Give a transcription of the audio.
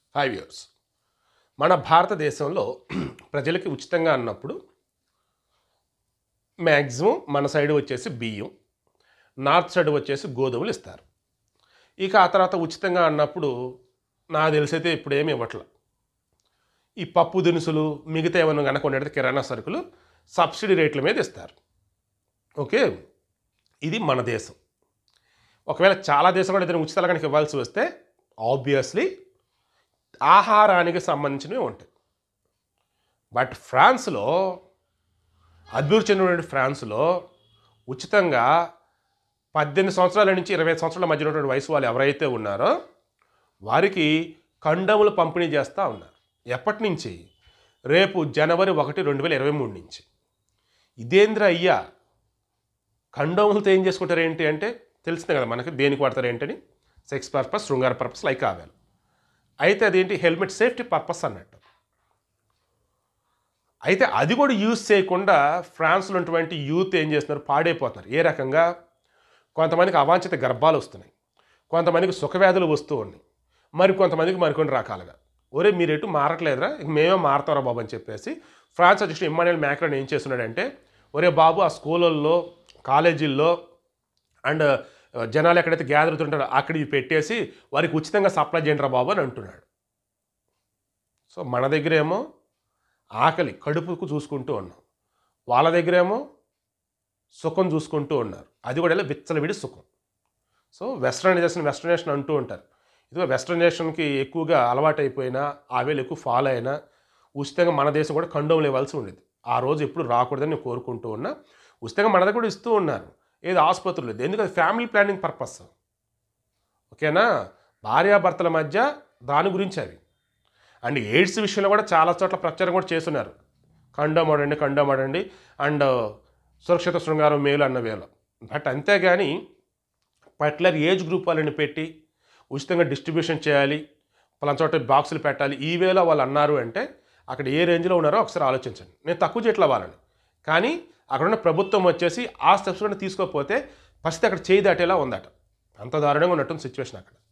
five years మన భారతదేశంలో ప్రజలకి ఉచితంగా అన్నప్పుడు మ్యాక్సిమం మన సైడ్ వచ్చేసి బియ్యం నార్త్ సైడ్ వచ్చేసి గోధుమలు ఇస్తారు ఇక ఆ తర్వాత ఉచితంగా అన్నప్పుడు నాకు తెలిసైతే ఇప్పుడు ఏమి ఇవ్వట్ల ఈ పప్పు దినుసులు మిగతా ఏమైనా కనుక ఉండేది కిరాణా సరుకులు సబ్సిడీ రేట్ల మీద ఇస్తారు ఓకే ఇది మన దేశం ఒకవేళ చాలా దేశం కూడా ఏదైనా ఉచితాలు కనుక ఇవ్వాల్సి వస్తే ఆబ్వియస్లీ ఆహారానికి సంబంధించినవి ఉంటాయి బట్ ఫ్రాన్స్లో అభివృద్ధి చెందినటువంటి ఫ్రాన్స్లో ఉచితంగా పద్దెనిమిది సంవత్సరాల నుంచి ఇరవై ఐదు సంవత్సరాల మధ్య ఉన్నటువంటి వయసు వాళ్ళు ఎవరైతే ఉన్నారో వారికి కండములు పంపిణీ చేస్తూ ఉన్నారు ఎప్పటి నుంచి రేపు జనవరి ఒకటి రెండు వేల ఇరవై మూడు నుంచి ఇదేంద్ర అయ్యా కండోములతో ఏం చేసుకుంటారు ఏంటి అంటే తెలిసిందే కదా మనకి దేనికి వాడతారు ఏంటని సెక్స్ పర్పస్ శృంగార పర్పస్ లైక్ ఆవేలు అయితే అదేంటి హెల్మెట్ సేఫ్టీ పర్పస్ అన్నట్టు అయితే అది కూడా యూజ్ చేయకుండా ఫ్రాన్స్లో ఉన్నటువంటి యూత్ ఏం చేస్తున్నారు పాడైపోతున్నారు ఏ రకంగా కొంతమందికి అవాంఛిత గర్భాలు వస్తున్నాయి కొంతమందికి సుఖవ్యాధులు వస్తూ ఉన్నాయి మరి కొంతమందికి మరికొన్ని రకాలుగా ఒరే మీరు ఎటు మారట్లేదురా ఇక మేమే మారతారా బాబు అని చెప్పేసి ఫ్రాన్స్ అధ్యక్షుడు ఇమ్మానుయల్ మ్యాక్రాన్ ఏం చేస్తున్నాడంటే ఒరే బాబు ఆ స్కూళ్ళల్లో కాలేజీల్లో అండ్ జనాలు ఎక్కడైతే గ్యాదర్ అవుతుంటారో అక్కడ ఇవి పెట్టేసి వారికి ఉచితంగా సప్లై చేయండి రా బాబు అని అంటున్నాడు సో మన దగ్గరేమో ఆకలి కడుపుకు చూసుకుంటూ ఉన్నాం వాళ్ళ దగ్గరేమో సుఖం చూసుకుంటూ ఉన్నారు అది కూడా ఇలా విచ్చలవిడి సుఖం సో వెస్టర్నైజేషన్ వెస్టర్నైజేషన్ అంటూ ఉంటారు ఇదిగో వెస్టర్నైజేషన్కి ఎక్కువగా అలవాటు అయిపోయినా ఆవేలు ఎక్కువ ఫాలో అయినా ఉచితంగా మన దేశం కూడా కండోములు ఇవ్వాల్సి ఉండేది ఆ రోజు ఎప్పుడు రాకూడదని నేను కోరుకుంటూ ఉన్నా ఉచితంగా మన దగ్గర కూడా ఇస్తూ ఉన్నారు ఏది ఆసుపత్రులు లేదు ఎందుకంటే ఫ్యామిలీ ప్లానింగ్ పర్పస్ ఓకేనా భార్యాభర్తల మధ్య దాని గురించి అవి అండ్ ఎయిడ్స్ విషయంలో కూడా చాలా చోట్ల ప్రచారం కూడా చేస్తున్నారు కండోమ్ ఆడండి కండోమ్ ఆడండి అండ్ సురక్షిత శృంగారం మేలు అన్న వేళ బట్ అంతేగాని పర్టికులర్ ఏజ్ గ్రూప్ వాళ్ళని పెట్టి ఉచితంగా డిస్ట్రిబ్యూషన్ చేయాలి పలానా చోట బాక్సులు పెట్టాలి ఈ వేలో వాళ్ళు అన్నారు అంటే అక్కడ ఏ రేంజ్లో ఉన్నారో ఒకసారి ఆలోచించండి నేను తక్కువ చేయట్ల వాళ్ళని కానీ అక్కడ ఉన్న ప్రభుత్వం వచ్చేసి ఆ స్టెప్స్ కూడా తీసుకోకపోతే ఫస్ట్ అక్కడ చేయి దాటేలా ఉందట అంత దారుణంగా ఉన్నట్టుంది సిచ్యువేషన్ అక్కడ